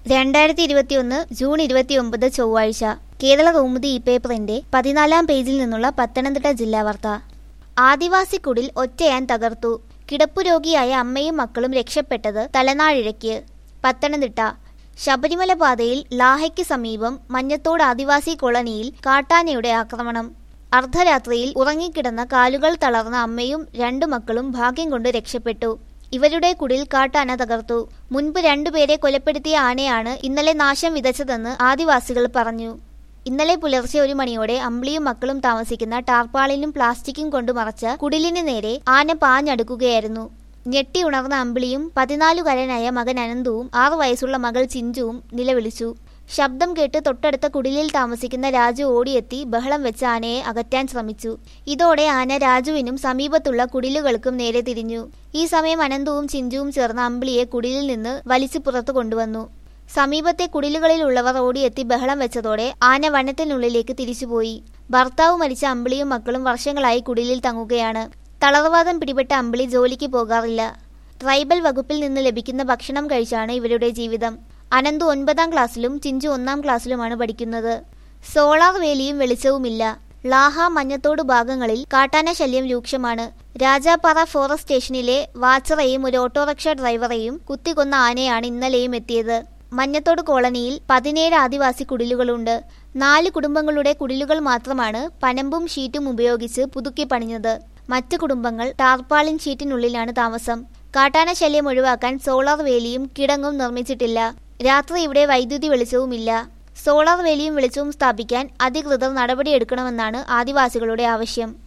രണ്ടായിരത്തി ഇരുപത്തിയൊന്ന് ജൂൺ ഇരുപത്തിയൊമ്പത് ചൊവ്വാഴ്ച കേരള കൗമുദി ഈ പേപ്പറിന്റെ പതിനാലാം പേജിൽ നിന്നുള്ള പത്തനംതിട്ട ജില്ലാ വാർത്ത ആദിവാസിക്കുടിൽ ഒറ്റയാൻ തകർത്തു കിടപ്പുരോഗിയായ അമ്മയും മക്കളും രക്ഷപ്പെട്ടത് തലനാഴിഴയ്ക്ക് പത്തനംതിട്ട ശബരിമല പാതയിൽ ലാഹയ്ക്ക് സമീപം മഞ്ഞത്തോട് ആദിവാസി കോളനിയിൽ കാട്ടാനയുടെ ആക്രമണം അർദ്ധരാത്രിയിൽ ഉറങ്ങിക്കിടന്ന കാലുകൾ തളർന്ന അമ്മയും രണ്ടു മക്കളും ഭാഗ്യം കൊണ്ട് രക്ഷപ്പെട്ടു ഇവരുടെ കുടിൽ കാട്ടാന തകർത്തു മുൻപ് രണ്ടുപേരെ കൊലപ്പെടുത്തിയ ആനയാണ് ഇന്നലെ നാശം വിതച്ചതെന്ന് ആദിവാസികൾ പറഞ്ഞു ഇന്നലെ പുലർച്ചെ ഒരു മണിയോടെ അമ്പിളിയും മക്കളും താമസിക്കുന്ന ടാർപ്പാളിനും പ്ലാസ്റ്റിക്കും കൊണ്ട് മറച്ച കുടിലിന് നേരെ ആന പാഞ്ഞടുക്കുകയായിരുന്നു ഞെട്ടി ഉണർന്ന അമ്പിളിയും പതിനാലുകാരനായ മകൻ അനന്തുവും ആറു വയസ്സുള്ള മകൾ ചിഞ്ചുവും നിലവിളിച്ചു ശബ്ദം കേട്ട് തൊട്ടടുത്ത കുടിലിൽ താമസിക്കുന്ന രാജു ഓടിയെത്തി ബഹളം വെച്ച ആനയെ അകറ്റാൻ ശ്രമിച്ചു ഇതോടെ ആന രാജുവിനും സമീപത്തുള്ള കുടിലുകൾക്കും നേരെ തിരിഞ്ഞു ഈ സമയം അനന്തവും ചിഞ്ചുവും ചേർന്ന് അമ്പിളിയെ കുടിലിൽ നിന്ന് വലിച്ചു പുറത്തു കൊണ്ടുവന്നു സമീപത്തെ കുടിലുകളിലുള്ളവർ ഓടിയെത്തി ബഹളം വെച്ചതോടെ ആന വനത്തിനുള്ളിലേക്ക് തിരിച്ചുപോയി ഭർത്താവ് മരിച്ച അമ്പിളിയും മക്കളും വർഷങ്ങളായി കുടിലിൽ തങ്ങുകയാണ് തളർവാദം പിടിപെട്ട അമ്പിളി ജോലിക്ക് പോകാറില്ല ട്രൈബൽ വകുപ്പിൽ നിന്ന് ലഭിക്കുന്ന ഭക്ഷണം കഴിച്ചാണ് ഇവരുടെ ജീവിതം അനന്തു ഒൻപതാം ക്ലാസ്സിലും ചിഞ്ചു ഒന്നാം ക്ലാസ്സിലുമാണ് പഠിക്കുന്നത് സോളാർ വേലിയും വെളിച്ചവുമില്ല ലാഹ മഞ്ഞത്തോട് ഭാഗങ്ങളിൽ കാട്ടാന ശല്യം രൂക്ഷമാണ് രാജാപ്പാറ ഫോറസ്റ്റ് സ്റ്റേഷനിലെ വാച്ചറയും ഒരു ഓട്ടോറിക്ഷ ഡ്രൈവറെയും കുത്തിക്കൊന്ന ആനയാണ് ഇന്നലെയും എത്തിയത് മഞ്ഞത്തോട് കോളനിയിൽ പതിനേഴ് ആദിവാസി കുടിലുകളുണ്ട് നാല് കുടുംബങ്ങളുടെ കുടിലുകൾ മാത്രമാണ് പനമ്പും ഷീറ്റും ഉപയോഗിച്ച് പുതുക്കി പണിഞ്ഞത് മറ്റു കുടുംബങ്ങൾ ടാർപ്പാളിൻ ഷീറ്റിനുള്ളിലാണ് താമസം കാട്ടാന ശല്യം ഒഴിവാക്കാൻ സോളാർ വേലിയും കിടങ്ങും നിർമ്മിച്ചിട്ടില്ല രാത്രി ഇവിടെ വൈദ്യുതി വെളിച്ചവുമില്ല സോളാർ വേലിയും വെളിച്ചവും സ്ഥാപിക്കാൻ അധികൃതർ നടപടിയെടുക്കണമെന്നാണ് ആദിവാസികളുടെ ആവശ്യം